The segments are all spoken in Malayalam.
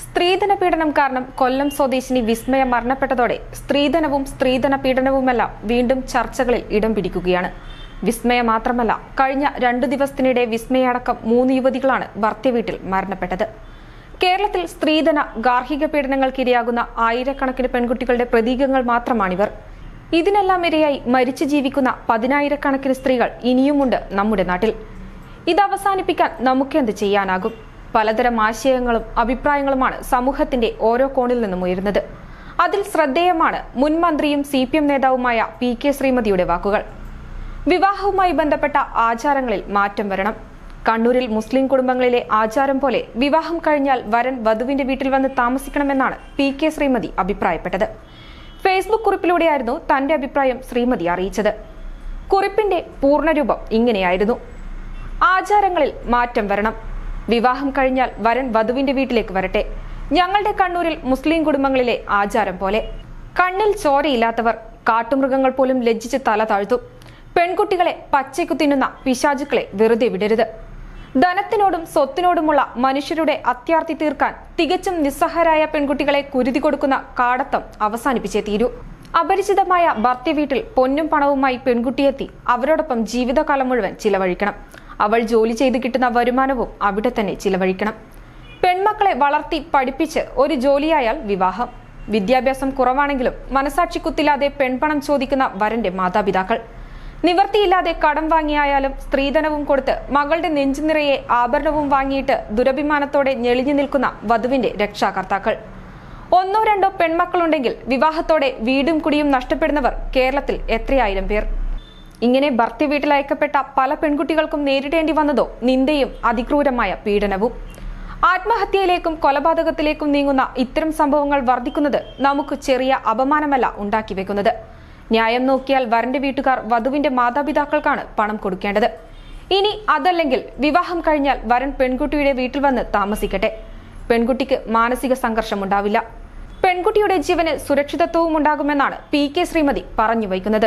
സ്ത്രീധന പീഡനം കാരണം കൊല്ലം സ്വദേശിനി വിസ്മയ മരണപ്പെട്ടതോടെ സ്ത്രീധനവും സ്ത്രീധന പീഡനവുമെല്ലാം വീണ്ടും ചർച്ചകളിൽ ഇടം പിടിക്കുകയാണ് വിസ്മയ മാത്രമല്ല കഴിഞ്ഞ രണ്ടു ദിവസത്തിനിടെ വിസ്മയടക്കം മൂന്ന് യുവതികളാണ് ഭർത്തൃവീട്ടിൽ മരണപ്പെട്ടത് കേരളത്തിൽ സ്ത്രീധന ഗാർഹിക പീഡനങ്ങൾക്കിരയാകുന്ന ആയിരക്കണക്കിന് പെൺകുട്ടികളുടെ പ്രതീകങ്ങൾ മാത്രമാണിവർ ഇതിനെല്ലാം ഇരയായി മരിച്ചു ജീവിക്കുന്ന പതിനായിരക്കണക്കിന് സ്ത്രീകൾ ഇനിയുമുണ്ട് നമ്മുടെ നാട്ടിൽ ഇത് അവസാനിപ്പിക്കാൻ നമുക്കെന്ത് ചെയ്യാനാകും പലതരം ആശയങ്ങളും അഭിപ്രായങ്ങളുമാണ് സമൂഹത്തിന്റെ ഓരോ കോണിൽ നിന്നും ഉയരുന്നത് അതിൽ ശ്രദ്ധേയമാണ് മുൻ മന്ത്രിയും സി പി എം നേതാവുമായ പി കെ ശ്രീമതിയുടെ വാക്കുകൾ വിവാഹവുമായി ബന്ധപ്പെട്ട ആചാരങ്ങളിൽ മാറ്റം വരണം കണ്ണൂരിൽ മുസ്ലിം കുടുംബങ്ങളിലെ ആചാരം പോലെ വിവാഹം കഴിഞ്ഞാൽ വരൻ വധുവിന്റെ വീട്ടിൽ വന്ന് താമസിക്കണമെന്നാണ് പി കെ ശ്രീമതി അഭിപ്രായപ്പെട്ടത് ഫേസ്ബുക്ക് കുറിപ്പിലൂടെയായിരുന്നു തന്റെ അഭിപ്രായം ശ്രീമതി അറിയിച്ചത് കുറിപ്പിന്റെ പൂർണ്ണരൂപം ഇങ്ങനെയായിരുന്നു ആചാരങ്ങളിൽ മാറ്റം വരണം വിവാഹം കഴിഞ്ഞാൽ വരൻ വധുവിന്റെ വീട്ടിലേക്ക് വരട്ടെ ഞങ്ങളുടെ കണ്ണൂരിൽ മുസ്ലിം കുടുംബങ്ങളിലെ ആചാരം പോലെ കണ്ണിൽ ചോരയില്ലാത്തവർ കാട്ടുമൃഗങ്ങൾ പോലും ലജ്ജിച്ച് തല താഴ്ത്തും പെൺകുട്ടികളെ പച്ചയ്ക്കു തിന്നുന്ന പിശാചുക്കളെ വെറുതെ വിടരുത് ധനത്തിനോടും സ്വത്തിനോടുമുള്ള മനുഷ്യരുടെ അത്യാർത്തി തീർക്കാൻ തികച്ചും നിസ്സഹരായ പെൺകുട്ടികളെ കുരുതി കൊടുക്കുന്ന കാടത്തം അവസാനിപ്പിച്ചേ തീരൂ അപരിചിതമായ ഭർത്തൃവീട്ടിൽ പൊന്നും പണവുമായി പെൺകുട്ടിയെത്തി അവരോടൊപ്പം ജീവിതകാലം മുഴുവൻ ചിലവഴിക്കണം അവൾ ജോലി ചെയ്ത് കിട്ടുന്ന വരുമാനവും അവിടെ തന്നെ ചിലവഴിക്കണം പെൺമക്കളെ വളർത്തി പഠിപ്പിച്ച് ഒരു ജോലിയായാൽ വിവാഹം വിദ്യാഭ്യാസം കുറവാണെങ്കിലും മനസാക്ഷി കുത്തില്ലാതെ പെൺപണം ചോദിക്കുന്ന വരന്റെ മാതാപിതാക്കൾ നിവർത്തിയില്ലാതെ കടം വാങ്ങിയായാലും സ്ത്രീധനവും കൊടുത്ത് മകളുടെ നെഞ്ചു നിറയെ ആഭരണവും വാങ്ങിയിട്ട് ദുരഭിമാനത്തോടെ ഞെളിഞ്ഞു നിൽക്കുന്ന വധുവിന്റെ രക്ഷാകർത്താക്കൾ ഒന്നോ രണ്ടോ പെൺമക്കളുണ്ടെങ്കിൽ വിവാഹത്തോടെ വീടും കുടിയും നഷ്ടപ്പെടുന്നവർ കേരളത്തിൽ എത്രയായിരം പേർ ഇങ്ങനെ ഭർത്തി വീട്ടിൽ അയക്കപ്പെട്ട പല പെൺകുട്ടികൾക്കും നേരിടേണ്ടി വന്നതോ നിന്ദയും അതിക്രൂരമായ പീഡനവും ആത്മഹത്യയിലേക്കും കൊലപാതകത്തിലേക്കും നീങ്ങുന്ന ഇത്തരം സംഭവങ്ങൾ വർദ്ധിക്കുന്നത് നമുക്ക് ചെറിയ അപമാനമല്ല ഉണ്ടാക്കി വെക്കുന്നത് ന്യായം നോക്കിയാൽ വരന്റെ വീട്ടുകാർ വധുവിന്റെ മാതാപിതാക്കൾക്കാണ് പണം കൊടുക്കേണ്ടത് ഇനി അതല്ലെങ്കിൽ വിവാഹം കഴിഞ്ഞാൽ വരൻ പെൺകുട്ടിയുടെ വീട്ടിൽ വന്ന് താമസിക്കട്ടെ പെൺകുട്ടിക്ക് മാനസിക സംഘർഷം ഉണ്ടാവില്ല പെൺകുട്ടിയുടെ ജീവന് സുരക്ഷിതത്വവും ഉണ്ടാകുമെന്നാണ് പി കെ ശ്രീമതി പറഞ്ഞു വയ്ക്കുന്നത്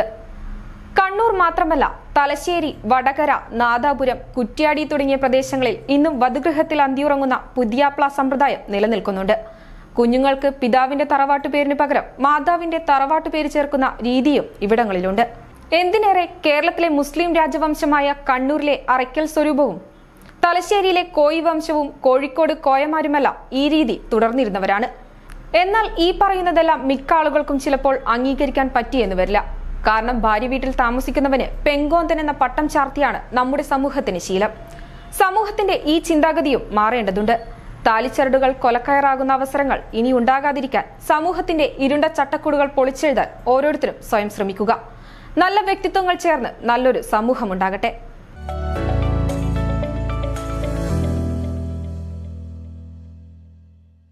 കണ്ണൂർ മാത്രമല്ല തലശ്ശേരി വടകര നാദാപുരം കുറ്റ്യാടി തുടങ്ങിയ പ്രദേശങ്ങളിൽ ഇന്നും വധുഗൃഹത്തിൽ അന്തിയുറങ്ങുന്ന പുതിയാപ്ല സമ്പ്രദായം നിലനിൽക്കുന്നുണ്ട് കുഞ്ഞുങ്ങൾക്ക് പിതാവിന്റെ തറവാട്ടു പേരിന് പകരം മാതാവിന്റെ തറവാട്ടു പേര് ചേർക്കുന്ന രീതിയും ഇവിടങ്ങളിലുണ്ട് എന്തിനേറെ കേരളത്തിലെ മുസ്ലിം രാജവംശമായ കണ്ണൂരിലെ അറയ്ക്കൽ സ്വരൂപവും തലശ്ശേരിയിലെ കോയി വംശവും കോഴിക്കോട് കോയമാരുമെല്ലാം ഈ രീതി തുടർന്നിരുന്നവരാണ് എന്നാൽ ഈ പറയുന്നതെല്ലാം മിക്ക ആളുകൾക്കും ചിലപ്പോൾ അംഗീകരിക്കാൻ പറ്റിയെന്ന് വരില്ല കാരണം ഭാര്യ വീട്ടിൽ താമസിക്കുന്നവന് പെങ്കോന്തൻ എന്ന പട്ടം ചാർത്തിയാണ് നമ്മുടെ സമൂഹത്തിന് ശീലം സമൂഹത്തിന്റെ ഈ ചിന്താഗതിയും മാറേണ്ടതുണ്ട് താലിച്ചരടുകൾ കൊലക്കയറാകുന്ന അവസരങ്ങൾ ഇനി ഉണ്ടാകാതിരിക്കാൻ സമൂഹത്തിന്റെ ഇരുണ്ട ചട്ടക്കൂടുകൾ പൊളിച്ചെഴുതാൻ ഓരോരുത്തരും സ്വയം ശ്രമിക്കുക നല്ല വ്യക്തിത്വങ്ങൾ ചേർന്ന് നല്ലൊരു സമൂഹമുണ്ടാകട്ടെ